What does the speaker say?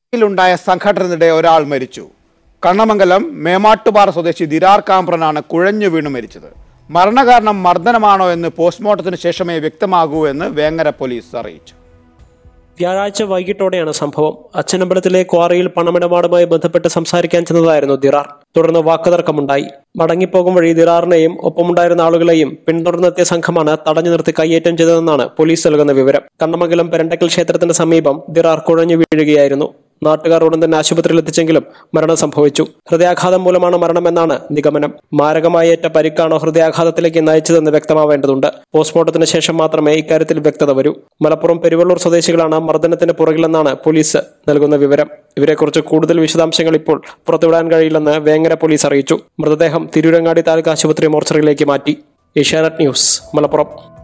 ിലുണ്ടായ സംഘടനത്തിനിടെ ഒരാൾ മരിച്ചു കണ്ണമംഗലം മേമാട്ടുപാറ സ്വദേശി ദിരാർ കാമ്പ്രനാണ് കുഴഞ്ഞു വീണു മരിച്ചത് മരണകാരണം മർദ്ദനമാണോ എന്ന് പോസ്റ്റ്മോർട്ടത്തിന് ശേഷമേ വ്യക്തമാകൂ എന്ന് വേങ്ങര പോലീസ് അറിയിച്ചു വ്യാഴാഴ്ച വൈകിട്ടോടെയാണ് സംഭവം അച്ഛനമ്പലത്തിലെ ക്വാറിയിൽ പണമിടപാടുമായി ബന്ധപ്പെട്ട് സംസാരിക്കാൻ ചെന്നതായിരുന്നു ദിറാർ തുടർന്ന് വാക്കുതർക്കമുണ്ടായി മടങ്ങിപ്പോകും വഴി ദിറാറിനെയും ഒപ്പമുണ്ടായിരുന്ന ആളുകളെയും പിന്തുടർന്നെത്തിയ സംഘമാണ് തടഞ്ഞു നിർത്തി കയ്യേറ്റം ചെയ്തതെന്നാണ് പോലീസ് നൽകുന്ന വിവരം കണ്ണമംഗലം പെരണ്ടക്കൽ ക്ഷേത്രത്തിന് സമീപം ദിറാർ കുഴഞ്ഞു വീഴുകയായിരുന്നു നാട്ടുകാർ ഉടൻ തന്നെ ആശുപത്രിയിൽ എത്തിച്ചെങ്കിലും മരണം സംഭവിച്ചു ഹൃദയാഘാതം മൂലമാണ് മരണമെന്നാണ് നിഗമനം മാരകമായി ഏറ്റ പരിക്കാണോ ഹൃദയാഘാതത്തിലേക്ക് നയിച്ചതെന്ന് വ്യക്തമാവേണ്ടതുണ്ട് പോസ്റ്റ്മോർട്ടത്തിന് ശേഷം മാത്രമേ ഇക്കാര്യത്തിൽ വ്യക്തത വരൂ മലപ്പുറം പെരുവള്ളൂർ സ്വദേശികളാണ് മർദ്ദനത്തിന് പുറകിലെന്നാണ് പോലീസ് നൽകുന്ന വിവരം ഇവരെക്കുറിച്ച് കൂടുതൽ വിശദാംശങ്ങൾ ഇപ്പോൾ പുറത്തുവിടാൻ കഴിയില്ലെന്ന് വേങ്ങര പോലീസ് അറിയിച്ചു മൃതദേഹം തിരൂരങ്ങാടി താലൂക്ക് ആശുപത്രി മോർച്ചറിയിലേക്ക് മാറ്റി ഏഷ്യാനെറ്റ് ന്യൂസ് മലപ്പുറം